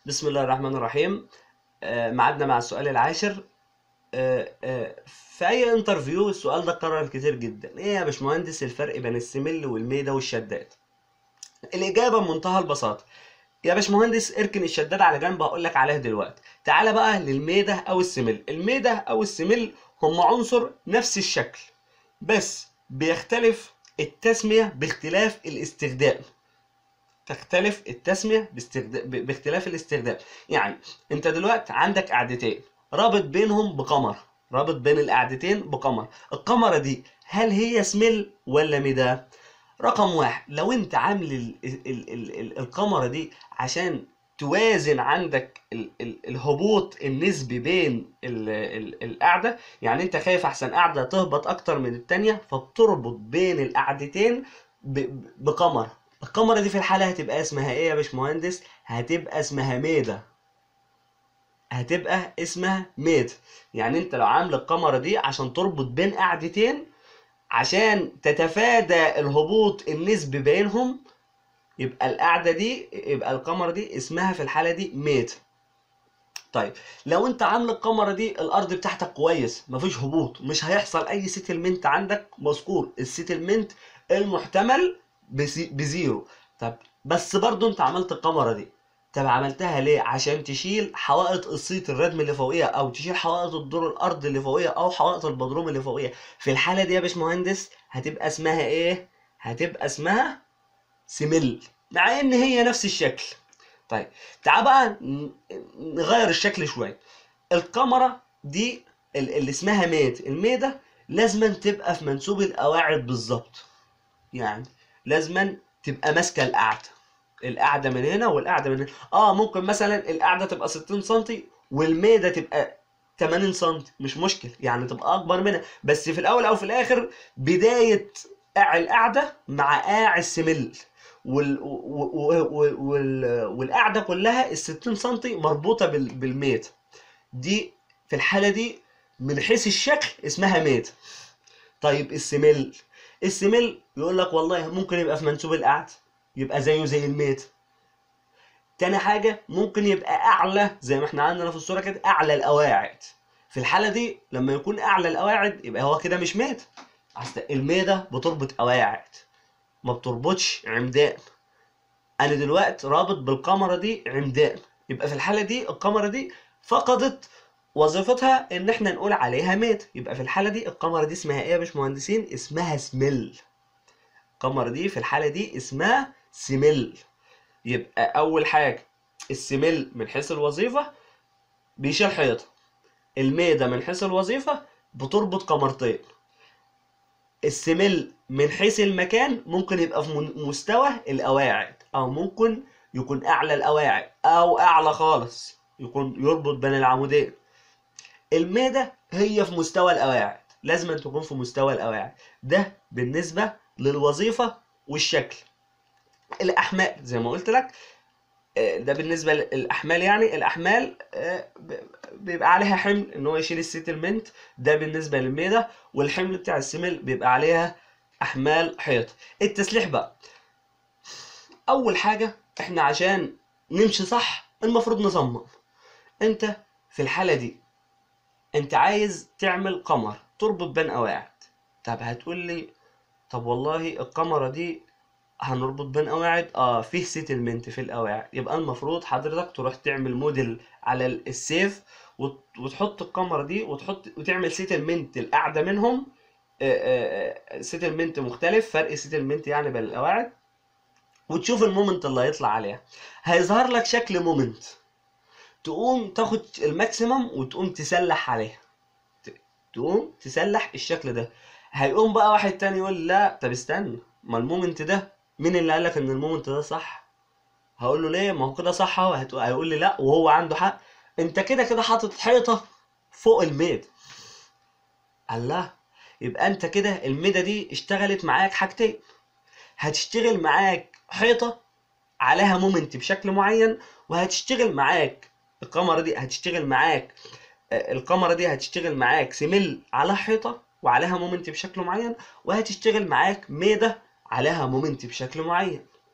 بسم الله الرحمن الرحيم آه، معادنا مع السؤال العاشر آه، آه، في أي انترفيو السؤال ده اتكرر كتير جدا إيه يا باشمهندس الفرق بين السمل والميدة والشداد؟ الإجابة بمنتهى البساطة يا باشمهندس اركن الشداد على جنب هقول لك عليها دلوقتي تعالى بقى للميدة أو السمل الميدة أو السمل هم عنصر نفس الشكل بس بيختلف التسمية باختلاف الاستخدام تختلف التسمية باستخدام ب- باختلاف الاستخدام يعني انت دلوقتي عندك قعدتين رابط بينهم بقمر رابط بين القعدتين بقمر القمرة دي هل هي سمل ولا ميدا رقم واحد لو انت عامل ال ال ال ال القمرة دي عشان توازن عندك ال ال الهبوط النسبي بين ال ال القعدة يعني انت خايف احسن قعدة تهبط اكتر من التانية فبتربط بين القعدتين ب- ب- بقمر القمرة دي في الحالة هتبقى اسمها ايه يا باشمهندس؟ هتبقى اسمها ميدا هتبقى اسمها ميد يعني انت لو عامل القمرة دي عشان تربط بين قعدتين عشان تتفادى الهبوط النسبي بينهم يبقى القعدة دي يبقى القمرة دي اسمها في الحالة دي ميد طيب لو انت عامل القمرة دي الارض بتاعتك كويس مفيش هبوط مش هيحصل اي سيتلمنت عندك مذكور السيتلمنت المحتمل بزي- بزيرو طب بس برضو انت عملت القمرة دي طب عملتها ليه عشان تشيل حوائط الصيت الردم اللي فوقيها او تشيل حوائط الدور الارض اللي فوقيها او حوائط البدروم اللي فوقيها في الحالة دي يا باشمهندس هتبقى اسمها ايه هتبقى اسمها سمل مع ان هي نفس الشكل طيب تعال بقى ن- نغير الشكل شويه الكاميرا دي ال- اللي اسمها ميد الميدة لازما تبقى في منسوب القواعد بالظبط يعني لازما تبقى ماسكه القعده القعده من هنا والقعده من هنا اه ممكن مثلا القعده تبقى 60 سم والميده تبقى 80 سم مش مشكل يعني تبقى اكبر منها بس في الاول او في الاخر بدايه قاع القعده مع قاع السمل وال... و... و... و... وال... والقعده كلها ال 60 سم مربوطه بال... بالميت دي في الحاله دي من حيث الشكل اسمها ميت طيب السمل السمل يقول لك والله ممكن يبقى في منسوب القعد يبقى زيه زي الميت تاني حاجة ممكن يبقى أعلى زي ما احنا عندنا في الصورة كده أعلى القواعد في الحالة دي لما يكون أعلى القواعد يبقى هو كده مش ميت أصل الميدة بتربط قواعد ما بتربطش عمدان أنا دلوقتي رابط بالكاميرا دي عمدان يبقى في الحالة دي الكاميرا دي فقدت وظيفتها ان احنا نقول عليها ميت يبقى في الحالة دي الكاميرا دي اسمها ايه يا باشمهندسين اسمها سمل الكاميرا دي في الحالة دي اسمها سمل يبقى اول حاجة السمل من حيث الوظيفة بيشيل حيطة الميدة من حيث الوظيفة بتربط كمرتين السمل من حيث المكان ممكن يبقى في من- مستوى القواعد او ممكن يكون اعلى القواعد او اعلى خالص يكون يربط بين العمودين الميدة هي في مستوى القواعد لازم أن تكون في مستوى القواعد ده بالنسبة للوظيفة والشكل الأحمال زي ما قلت لك آه، ده بالنسبة للأحمال يعني الأحمال آه، ب- بيبقى عليها حمل إن هو يشيل السيتلمنت ده بالنسبة للميدة والحمل بتاع السمل بيبقى عليها أحمال حيط التسليح بقى أول حاجة إحنا عشان نمشي صح المفروض نصمم أنت في الحالة دي انت عايز تعمل قمر تربط بين قواعد طب هتقول لي طب والله القمرة دي هنربط بين قواعد اه فيه سيتلمنت في القواعد يبقى المفروض حضرتك تروح تعمل موديل على ال- السيف وت- وتحط القمرة دي وتحط وتعمل سيتلمنت القاعدة منهم سيتلمنت مختلف فرق سيتلمنت يعني بين القواعد وتشوف المومنت اللي هيطلع عليها هيظهر لك شكل مومنت تقوم تاخد الماكسيمم وتقوم تسلح عليها ت- تقوم تسلح الشكل ده هيقوم بقى واحد تاني يقول لا طب استنى ما المومنت ده مين اللي قالك ان المومنت ده صح هقول له ليه ما هو كده صح اهو هتقول- هيقول لي لا وهو عنده حق انت كده كده حاطط حيطه فوق الميد الله يبقى انت كده الميدة دي اشتغلت معاك حاجتين هتشتغل معاك حيطه عليها مومنت بشكل معين وهتشتغل معاك الكاميرا دي هتشتغل معاك آه، الكاميرا دي هتشتغل معاك سمل على حيطة وعليها مومنت بشكل معين وهتشتغل معاك ميدة عليها مومنت بشكل معين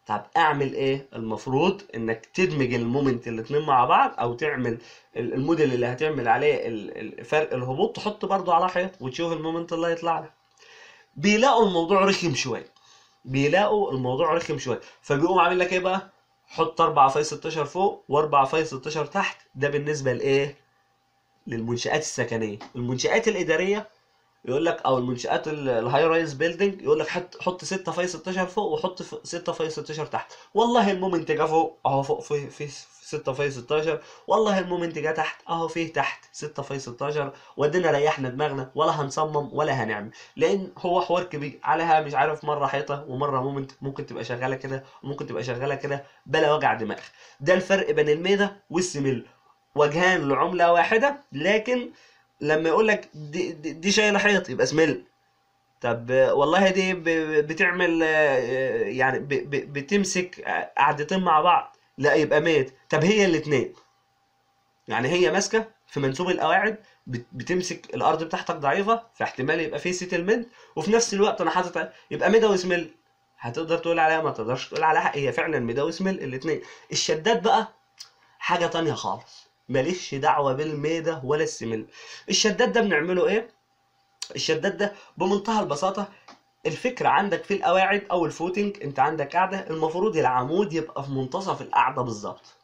طب اعمل ايه المفروض انك تدمج المومنت الاتنين مع بعض او تعمل ال- الموديل اللي هتعمل عليه ال- ال- فرق الهبوط تحطه برضو على حيط وتشوف المومنت اللي هيطلع لك بيلاقوا الموضوع رخم شويه بيلاقوا الموضوع رخم شويه فبيقوم عامل لك ايه بقى حط 4 في 16 فوق و4 في 16 تحت ده بالنسبه لايه للمنشآت السكنيه المنشآت الاداريه يقول لك او المنشآت ال- الهاي رايز بيلدينج يقول لك حط حط 6 في 16 فوق وحط ف- 6 في 16 تحت والله المومنت جه فوق اهو فوق في في 6 في 16 والله المومنت جه تحت اهو فيه تحت 6 في 16 ودينا ريحنا دماغنا ولا هنصمم ولا هنعمل لان هو حوار كبير عليها مش عارف مره حيطه ومره مومنت ممكن تبقى شغاله كده وممكن تبقى شغاله كده بلا وجع دماغ ده الفرق بين الميدا والسميل وجهان لعمله واحده لكن لما يقول لك دي, دي, دي شايله حيط يبقى سميل طب آه، والله دي ب- ب- بتعمل آه، آه، يعني ب- ب- بتمسك آه، قعدتين مع بعض لا يبقى ميت طب هي الاتنين يعني هي ماسكه في منسوب القواعد بت- بتمسك الارض بتاعتك ضعيفه فاحتمال يبقى فيه سيتلمنت وفي نفس الوقت انا حاطط يبقى ميدا وسميل هتقدر تقول عليها ما تقدرش تقول عليها هي فعلا ميدا وسميل الاتنين الشداد بقى حاجه تانية خالص ماليش دعوه بالميدا ولا السميل الشداد ده بنعمله ايه الشداد ده بمنتهى البساطه الفكره عندك في القواعد او الفوتنج انت عندك قاعده المفروض العمود يبقى في منتصف القاعده بالظبط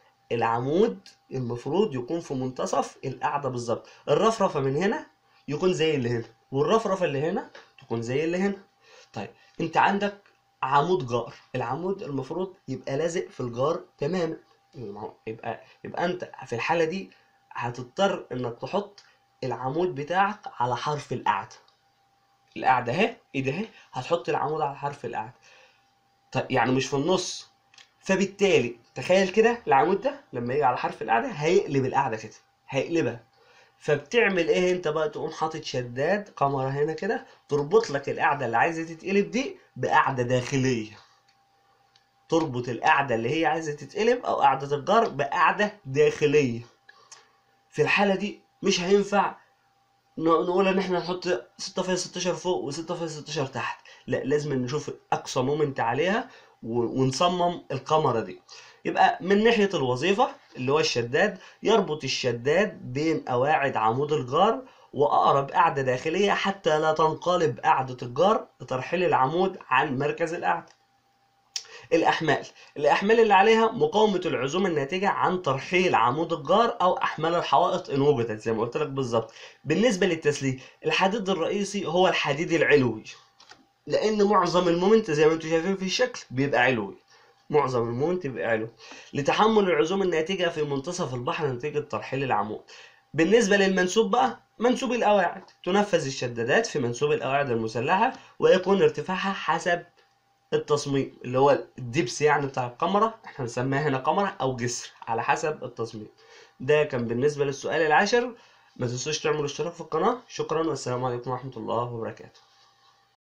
العمود المفروض يكون في منتصف القاعده بالظبط الرفرفه من هنا يكون زي اللي هنا والرفرفه اللي هنا تكون زي اللي هنا طيب انت عندك عمود جار العمود المفروض يبقى لازق في الجار تماما يبقى يبقى انت في الحاله دي هتضطر انك تحط العمود بتاعك على حرف القعده القعده اهي ايدي اهي هتحط العمود على حرف القعده طيب يعني مش في النص فبالتالي تخيل كده العمود ده لما يجي على حرف القعده هيقلب القعده كده هيقلبها فبتعمل ايه انت بقى تقوم حاطط شداد كاميرا هنا كده تربط لك القعده اللي عايزه تتقلب دي بقعده داخليه تربط القعده اللي هي عايزه تتقلب او قعده الجار بقعده داخليه في الحاله دي مش هينفع ن- نقول ان احنا نحط 6 في 16 فوق و6 في 16 تحت لا لازم نشوف اقصى مومنت عليها و- ونصمم الكاميرا دي يبقى من ناحية الوظيفة اللي هو الشداد يربط الشداد بين قواعد عمود الجار وأقرب قاعدة داخلية حتى لا تنقلب قاعدة الجار بترحيل العمود عن مركز القاعدة الأحمال الأحمال اللي عليها مقاومة العزوم الناتجة عن ترحيل عمود الجار أو أحمال الحوائط إن وجدت زي ما قلت لك بالظبط بالنسبة للتسليح الحديد الرئيسي هو الحديد العلوي لان معظم المومنت زي ما انتم شايفين في الشكل بيبقى علوي معظم المومنت بيبقى علوي لتحمل العزوم الناتجه في منتصف البحر نتيجه ترحيل العمود بالنسبه للمنسوب بقى منسوب القواعد تنفذ الشدادات في منسوب القواعد المسلحه ويكون ارتفاعها حسب التصميم اللي هو الدبس يعني بتاع الكاميرا احنا بنسميها هنا كاميرا او جسر على حسب التصميم ده كان بالنسبه للسؤال العاشر ما تنسوش تعملوا اشتراك في القناه شكرا والسلام عليكم ورحمه الله وبركاته